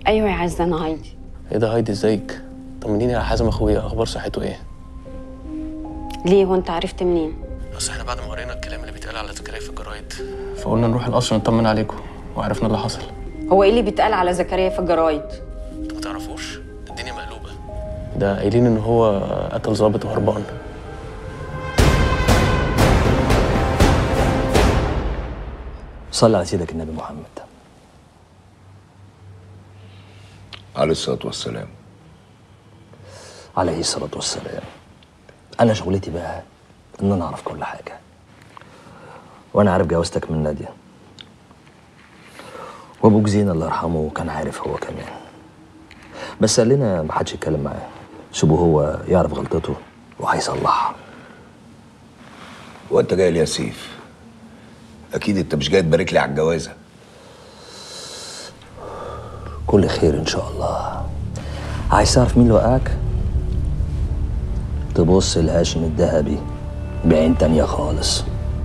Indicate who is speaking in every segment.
Speaker 1: ايوه يا عزه انا هايدي
Speaker 2: ايه ده هايدي ازيك طمنيني على حازم اخويا اخبار صحته ايه
Speaker 1: ليه وانت عرفت منين
Speaker 2: بس احنا بعد ما قرينا الكلام اللي بيتقال على زكريا في الجرايد فقلنا نروح القصر نطمن عليكم وعرفنا اللي حصل
Speaker 1: هو ايه اللي بيتقال على زكريا في الجرايد
Speaker 2: انتوا ما تعرفوش الدنيا مقلوبه ده قايلين ان هو قتل ظابط وهربان
Speaker 3: صلى على سيدك النبي محمد
Speaker 4: عليه الصلاة والسلام
Speaker 3: عليه الصلاة والسلام أنا شغلتي بقى إن أنا أعرف كل حاجة وأنا عارف جوازتك من نادية وأبوك زين الله يرحمه كان عارف هو كمان بس قال لنا محدش يتكلم معاه سيبوه هو يعرف غلطته وهيصلحها
Speaker 4: وانت جاي ليه يا سيف اكيد انت مش جاي تبارك لي على الجوازه
Speaker 3: كل خير إن شاء الله عايز تعرف مين اللي وقعك؟ تبص لهاشم الذهبي بعين تانية خالص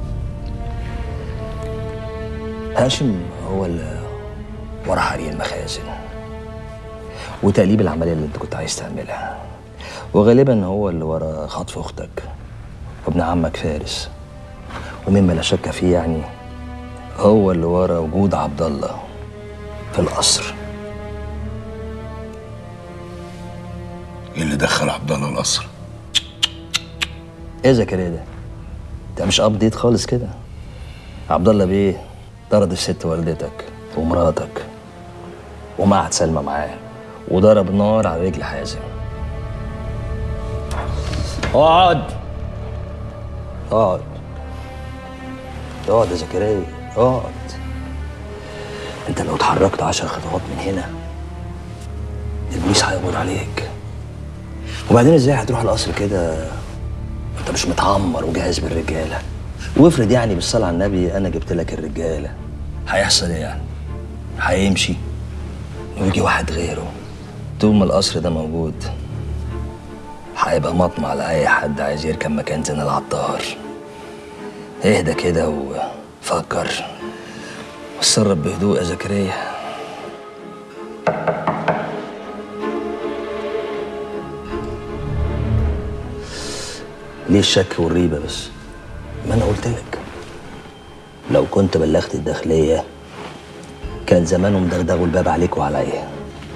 Speaker 3: هاشم هو اللي ورا حريق المخازن وتقليب العملية اللي انت كنت عايز تعملها وغالبا هو اللي ورا خطف اختك وابن عمك فارس ومما لا شك فيه يعني هو اللي ورا وجود عبد الله في القصر
Speaker 4: ايه اللي دخل عبد الله القصر
Speaker 3: ايه زكريا ده؟ انت مش ابديت خالص كده عبد الله بيه طرد الست والدتك ومراتك ومعهد سلمى معاه وضرب نار على رجل حازم اقعد اقعد اقعد يا زكريا اقعد انت لو اتحركت عشر خطوات من هنا البوليس هيقبض عليك وبعدين ازاي هتروح القصر كده انت مش متعمر وجاهز بالرجاله وافرض يعني بالصلاه على النبي انا جبت لك الرجاله هيحصل ايه يعني هيمشي ويجي واحد غيره طول ما القصر ده موجود هيبقى مطمع لاي حد عايز يركب مكان زين العطار اهدى كده وفكر وتصرف بهدوء يا زكريا ليه الشك والريبة بس؟ ما أنا قلت لك لو كنت بلغت الداخلية كان زمانهم دغدغوا الباب عليك وعليا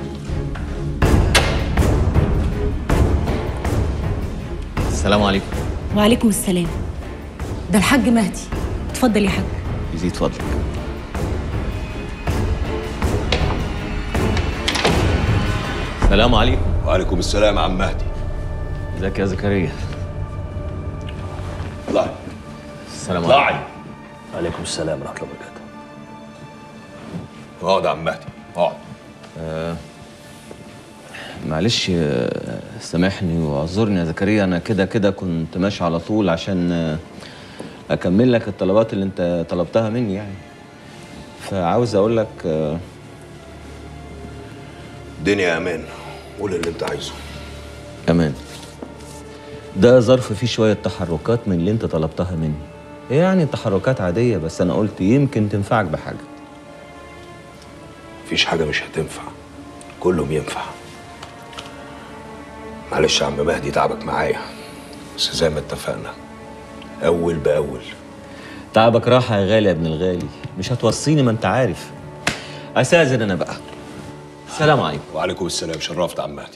Speaker 5: السلام عليكم
Speaker 6: وعليكم السلام ده الحاج مهدي اتفضل يا حاج
Speaker 5: يزيد فضلك السلام عليكم
Speaker 4: وعليكم السلام يا عم مهدي
Speaker 5: ازيك يا زكريا
Speaker 4: اطلعي
Speaker 5: السلام عليكم
Speaker 4: اطلعي
Speaker 3: وعليكم السلام ورحمة الله وبركاته
Speaker 4: اقعد يا عم مهدي اقعد
Speaker 5: معلش آه، سامحني واعذرني يا زكريا انا كده كده كنت ماشي على طول عشان آه، اكمل لك الطلبات اللي انت طلبتها مني يعني فعاوز اقول لك آه،
Speaker 4: الدنيا امان قول اللي انت عايزه
Speaker 5: امان ده ظرف فيه شويه تحركات من اللي انت طلبتها مني هي يعني تحركات عاديه بس انا قلت يمكن تنفعك بحاجه
Speaker 4: مفيش حاجه مش هتنفع كلهم ينفع معلش يا عم مهدي تعبك معايا بس زي ما اتفقنا اول باول
Speaker 5: تعبك راحه يا غالي يا ابن الغالي مش هتوصيني ما انت عارف استاذن انا بقى السلام عليكم
Speaker 4: وعليكم السلام شرفت يا عم مهدي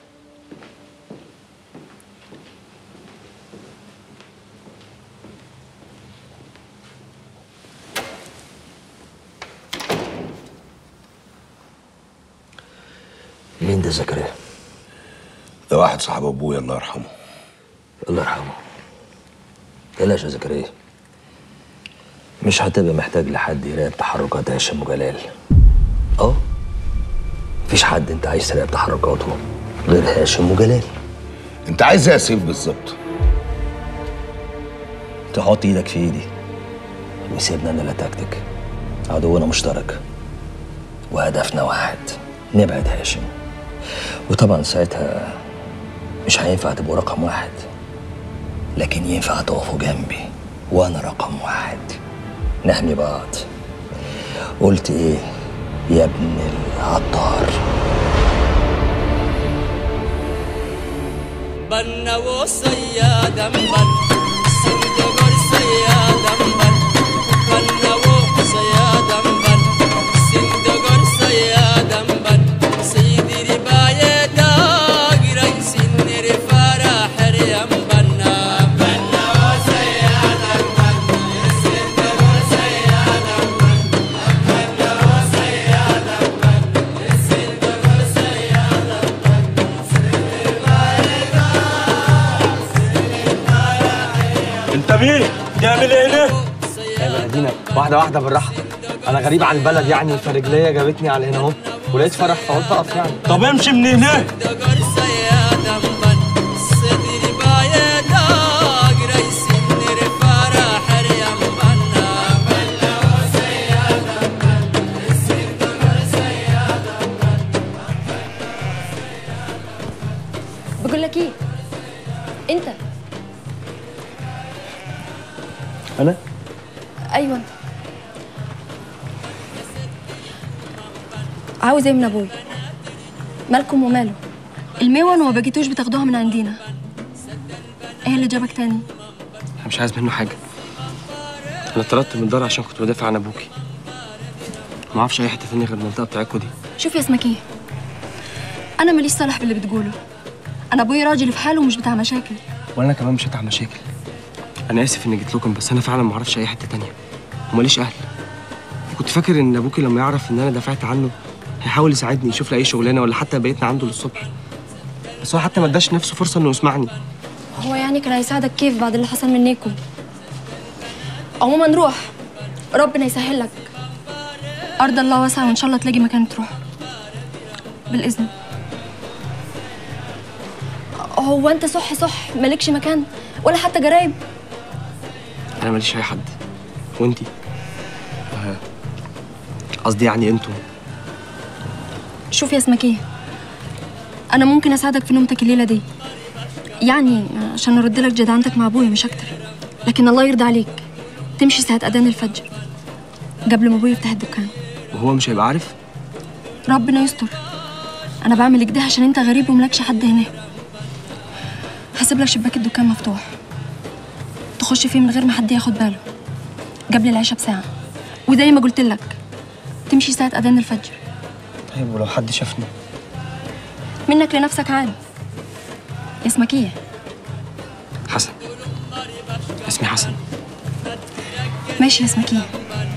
Speaker 3: مين ده زكريا؟
Speaker 4: ده واحد صاحب ابويا الله يرحمه
Speaker 3: الله يرحمه بلاش يا زكريا مش هتبقى محتاج لحد يراقب تحركات هاشم وجلال اه مفيش حد انت عايز تراقب تحركاته غير هاشم وجلال
Speaker 4: انت عايز ايه يا سيف بالظبط
Speaker 3: تحط ايدك في ايدي وسيبنا انا لا تكتك عدونا مشترك وهدفنا واحد نبعد هاشم وطبعا ساعتها مش هينفع تبقوا رقم واحد لكن ينفع تقفوا جنبي وانا رقم واحد نحمي بعض قلت ايه يا ابن العطار
Speaker 7: banna wo sayyadan ban sindogor sayyadan ban banna wo sayyadan ban sindogor sayyadan ban sayyidiri baye dagiran sinnere fara haryam banna banna wo sayyadan ban sindogor sayyadan ban banna wo sayyadan ban sindogor sayyadan
Speaker 8: انت مين؟ تعمل ايه هنا؟ يا مدينة واحدة واحدة بالراحة أنا غريب عن البلد يعني فرجلية جابتني على هنا أهو ولقيت فرح فقلت أقف يعني طب امشي من هنا
Speaker 7: Dogor sayyadan ban Sediri baye dagiray sinnere fara haryam banna Banna wo sayyadan ban Sindogor sayyadan
Speaker 9: بقول لك ايه انت
Speaker 8: أنا؟
Speaker 9: ايوه انت عاوز ايه من ابوي مالكم وماله الميون وما بقيتوش بتاخدوها من عندنا ايه اللي جابك تاني
Speaker 8: أنا مش عايز منه حاجة أنا اتطردت من الدار عشان كنت بدافع عن أبوكي ما أعرفش أي حتة تانية غير المنطقة بتاعتكوا دي
Speaker 9: شوف يا اسمك ايه انا ماليش صالح باللي بتقوله انا ابوي راجل في حاله ومش بتاع مشاكل
Speaker 8: وأنا كمان مش هتاع مشاكل أنا آسف إني جيت لكم بس أنا فعلا ما أعرفش أي حتة تانية وماليش أهل كنت فاكر إن أبوكي لما يعرف إن أنا دافعت عنه هيحاول يساعدني يشوف لي أي شغلانة ولا حتى بيتنا عنده للصبح بس هو حتى ما اداش نفسه فرصة إنه يسمعني
Speaker 9: هو يعني كان هيساعدك كيف بعد اللي حصل منكم عموما روح ربنا يسهل لك ارض الله واسعه وان شاء الله تلاقي مكان تروح بالاذن هو انت صح صح مالكش مكان ولا حتى جرايب
Speaker 8: انا ماليش اي حد وانتي آه، قصدي يعني انتوا
Speaker 9: شوف يا اسمك ايه انا ممكن اساعدك في نومتك الليله دي يعني عشان ارد لك جدعنتك مع ابويا مش اكتر لكن الله يرضى عليك تمشي ساعه اذان الفجر قبل ما ابويا يفتح الدكان
Speaker 8: وهو مش هيبقى عارف
Speaker 9: ربنا يستر انا بعمل كده عشان انت غريب وملكش حد هنا هسيب لك شباك الدكان مفتوح تخش فيه من غير ما حد ياخد باله قبل العشاء بساعه وزي ما قلت لك تمشي ساعه اذان الفجر
Speaker 8: طيب ولو حد شافني
Speaker 9: منك لنفسك عادي اسمك ايه
Speaker 8: حسن اسمي حسن
Speaker 9: ماشي اسمك ايه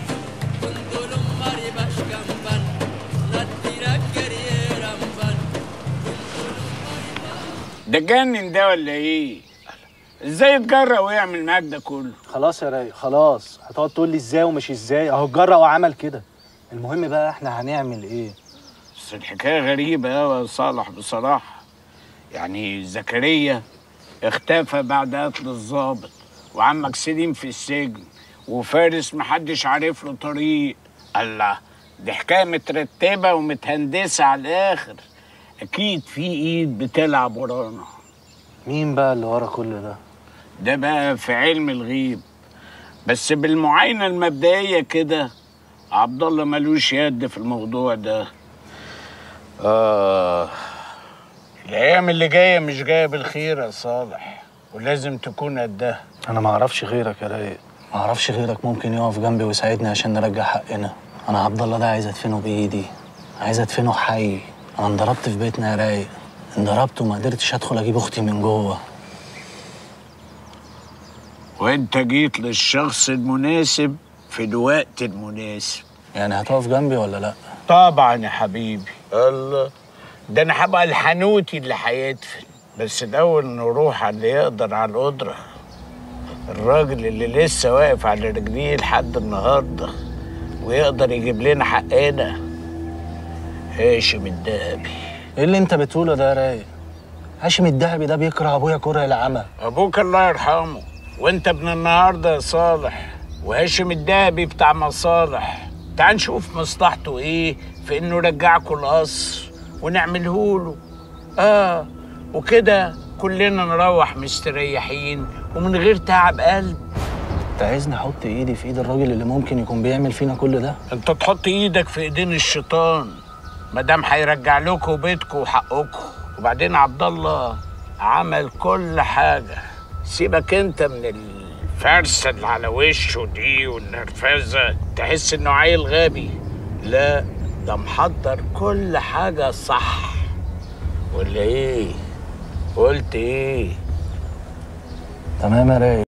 Speaker 10: ده جنن ده ولا ايه؟ ازاي يتجرأ ويعمل معاك ده كله؟
Speaker 11: خلاص يا راي خلاص هتقعد تقول لي ازاي ومش ازاي اهو اتجرأ وعمل كده المهم بقى احنا هنعمل ايه
Speaker 10: بس الحكايه غريبه قوي يا صالح بصراحه يعني زكريا اختفى بعد قتل الضابط وعمك سليم في السجن وفارس محدش عارف له طريق الله دي حكايه مترتبه ومتهندسه على الاخر اكيد في ايد بتلعب ورانا
Speaker 11: مين بقى اللي ورا كل ده
Speaker 10: ده بقى في علم الغيب بس بالمعاينة المبدئية كده عبد الله ملوش يد في الموضوع ده آه الأيام اللي جاية مش جاية بالخير يا صالح ولازم تكون قدها
Speaker 11: انا ما اعرفش غيرك يا رايق ما اعرفش غيرك ممكن يقف جنبي ويساعدني عشان نرجع حقنا انا عبد الله ده عايز ادفنه بايدي عايز ادفنه حي انا انضربت في بيتنا يا رايق انضربت وما قدرتش ادخل اجيب اختي من جوه
Speaker 10: وانت جيت للشخص المناسب في الوقت المناسب
Speaker 11: يعني هتقف جنبي ولا لا
Speaker 10: طبعا يا حبيبي الله ده انا هبقى الحنوتي اللي هيدفن بس الاول نروح على اللي يقدر على القدره الراجل اللي لسه واقف على رجليه لحد النهارده ويقدر يجيب لنا حقنا هاشم الدهبي
Speaker 11: ايه اللي انت بتقوله ده يا رايق هاشم الدهبي ده بيكره ابويا كره العمى
Speaker 10: ابوك الله يرحمه وانت ابن النهارده يا صالح وهاشم الدهبي بتاع مصالح تعال نشوف مصلحته ايه في انه يرجعكم القصر ونعمله له اه وكده كلنا نروح مستريحين ومن غير تعب قلب
Speaker 11: انت عايزني احط ايدي في ايد الراجل اللي ممكن يكون بيعمل فينا كل ده
Speaker 10: انت تحط ايدك في ايدين الشيطان ما دام هيرجع لكم بيتكم وحقكم وبعدين عبد الله عمل كل حاجة سيبك انت من الفرسة اللي على وشه دي والنرفزة تحس انه عيل غبي لا ده محضر كل حاجة صح ولا ايه؟ قلت ايه؟
Speaker 11: تمام يا رايق